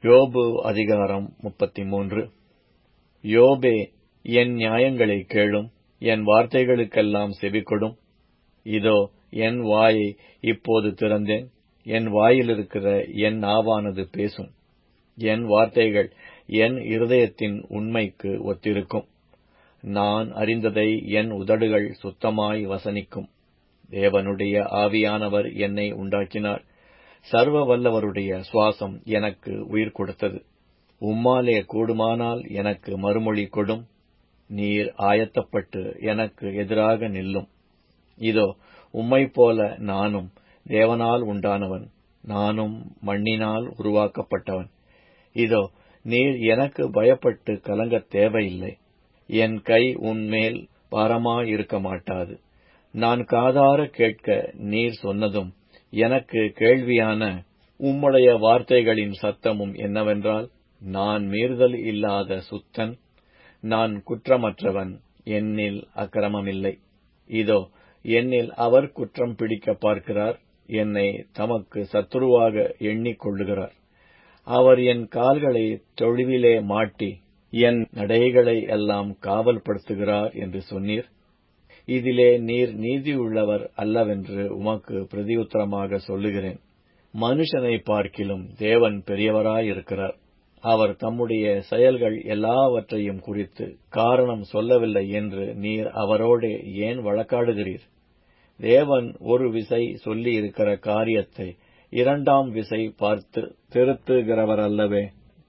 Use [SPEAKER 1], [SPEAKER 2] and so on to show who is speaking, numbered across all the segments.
[SPEAKER 1] யோபு அதிகாரம் முப்பத்திமூன்று யோபே என் நியாயங்களைக் கேளும் என் வார்த்தைகளுக்கெல்லாம் செவிகொடும் இதோ என் வாயை இப்போது திறந்தேன் என் வாயிலிருக்கிற என் நாவானது பேசும் என் வார்த்தைகள் என் இருதயத்தின் உண்மைக்கு ஒத்திருக்கும் நான் அறிந்ததை என் உதடுகள் சுத்தமாய் வசனிக்கும் தேவனுடைய ஆவியானவர் என்னை உண்டாக்கினார் சர்வ வல்லவருடைய சுவாசம் எனக்கு உயிர் கொடுத்தது உம்மாலே கூடுமானால் எனக்கு மறுமொழி கொடும் நீர் ஆயத்தப்பட்டு எனக்கு எதிராக நில்லும் இதோ உம்மைப் போல நானும் தேவனால் உண்டானவன் நானும் மண்ணினால் உருவாக்கப்பட்டவன் இதோ நீர் எனக்கு பயப்பட்டு கலங்கத் தேவையில்லை என் கை உன்மேல் பாரமாயிருக்க மாட்டாது நான் காதார கேட்க நீர் சொன்னதும் எனக்கு கேள்வியான உம்முடைய வார்த்தைகளின் சத்தமும் என்னவென்றால் நான் மீறுதல் இல்லாத சுத்தன் நான் குற்றமற்றவன் என்னில் அக்கிரமமில்லை இதோ என்னில் அவர் குற்றம் பிடிக்க பார்க்கிறார் என்னை தமக்கு சத்துருவாக எண்ணிக் கொள்ளுகிறார் அவர் என் கால்களை தொழுவிலே மாட்டி என் நடைகளை எல்லாம் காவல்படுத்துகிறார் என்று சொன்னீர் இதிலே நீர் நீதியுள்ளவர் அல்லவென்று உமக்கு பிரதியுத்தரமாக சொல்லுகிறேன் மனுஷனை பார்க்கிலும் தேவன் பெரியவராயிருக்கிறார் அவர் தம்முடைய செயல்கள் எல்லாவற்றையும் குறித்து காரணம் சொல்லவில்லை என்று நீர் அவரோடே ஏன் வழக்காடுகிறீர் தேவன் ஒரு விசை சொல்லியிருக்கிற காரியத்தை இரண்டாம் விசை பார்த்து திருத்துகிறவரல்லவே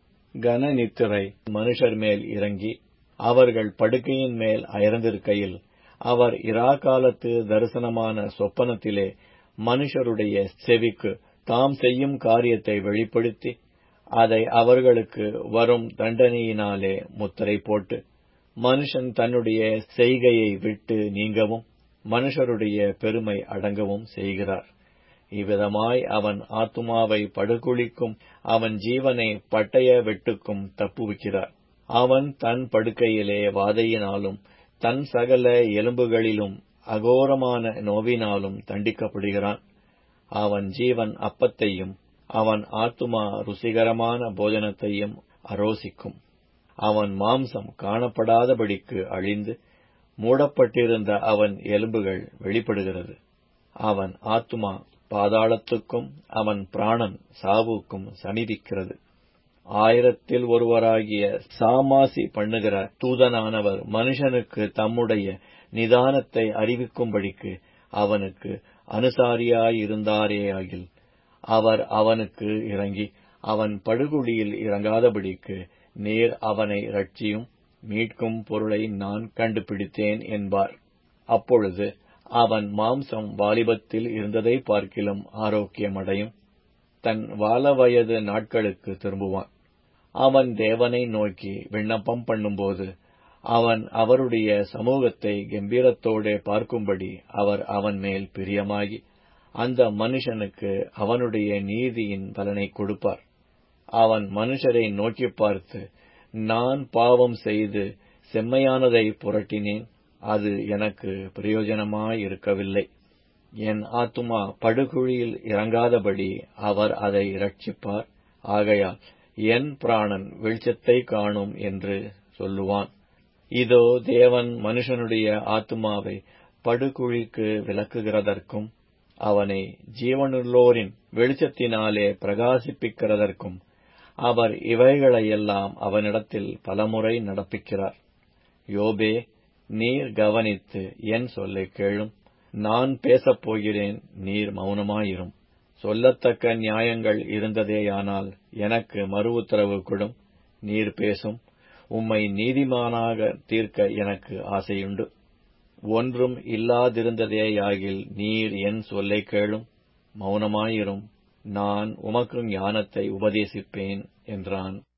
[SPEAKER 1] கன நித்திரை மனுஷர் மேல் இறங்கி அவர்கள் படுக்கையின் மேல் அயர்ந்திருக்கையில் அவர் இராக்காலத்து தரிசனமான சொப்பனத்திலே மனுஷருடைய செவிக்கு தாம் செய்யும் காரியத்தை வெளிப்படுத்தி அதை அவர்களுக்கு வரும் தண்டனையினாலே முத்திரை போட்டு மனுஷன் தன்னுடைய செய்கையை விட்டு நீங்கவும் மனுஷருடைய பெருமை அடங்கவும் செய்கிறார் இவ்விதமாய் அவன் ஆத்துமாவை படுகுழிக்கும் அவன் ஜீவனை பட்டய வெட்டுக்கும் தப்புவிக்கிறார் அவன் தன் படுக்கையிலே வாதையினாலும் தன் சகல எலும்புகளிலும் அகோரமான நோவினாலும் தண்டிக்கப்படுகிறான் அவன் ஜீவன் அப்பத்தையும் அவன் ஆத்துமா ருசிகரமான போஜனத்தையும் அரோசிக்கும் அவன் மாம்சம் காணப்படாதபடிக்கு அழிந்து மூடப்பட்டிருந்த அவன் எலும்புகள் வெளிப்படுகிறது அவன் ஆத்துமா பாதாளத்துக்கும் அவன் பிராணன் சாவுக்கும் சமீபிக்கிறது ஆயிரத்தில் ஒருவராகிய சாமாசி பண்ணுகிற தூதனானவர் மனுஷனுக்கு தம்முடைய நிதானத்தை அறிவிக்கும்படிக்கு அவனுக்கு அனுசாரியாயிருந்தாரேயாகில் அவர் அவனுக்கு இறங்கி அவன் படுகுழியில் இறங்காதபடிக்கு நீர் அவனை ரட்சியும் மீட்கும் பொருளை நான் கண்டுபிடித்தேன் என்பார் அப்பொழுது அவன் மாம்சம் வாலிபத்தில் இருந்ததை பார்க்கிலும் ஆரோக்கியமடையும் தன் வாலவயது நாட்களுக்கு திரும்புவான் அவன் தேவனை நோக்கி விண்ணப்பம் பண்ணும்போது அவன் அவருடைய சமூகத்தை கம்பீரத்தோடே பார்க்கும்படி அவர் அவன் மேல் பிரியமாகி அந்த மனுஷனுக்கு அவனுடைய நீதியின் பலனை கொடுப்பார் அவன் மனுஷரை நோக்கி பார்த்து நான் பாவம் செய்து செம்மையானதை புரட்டினேன் அது எனக்கு பிரயோஜனமாயிருக்கவில்லை என் ஆத்துமா படுகுழியில் இறங்காதபடி அவர் அதை இரட்சிப்பார் ஆகையால் என் பிராணன் வெளிச்சத்தை காணும் என்று சொல்லுவான் இதோ தேவன் மனுஷனுடைய ஆத்துமாவை படுகுழிக்கு விலக்குகிறதற்கும் அவனை ஜீவனுள்ளோரின் வெளிச்சத்தினாலே பிரகாசிப்பிக்கிறதற்கும் அவர் இவைகளையெல்லாம் அவனிடத்தில் பலமுறை நடப்பிக்கிறார் யோபே நீர் கவனித்து என் சொல்லைக் கேளும் நான் பேசப் போகிறேன் நீர் மௌனமாயிரும் சொல்லத்தக்க நியாயங்கள் இருந்ததேயானால் எனக்கு மறு உத்தரவு கொடும் நீர் பேசும் உம்மை நீதிமானாக தீர்க்க எனக்கு ஆசையுண்டு ஒன்றும் இல்லாதிருந்ததேயாகில் நீர் என் சொல்லைக் கேளும் மௌனமாயிரும் நான் உமக்கு ஞானத்தை உபதேசிப்பேன் என்றான்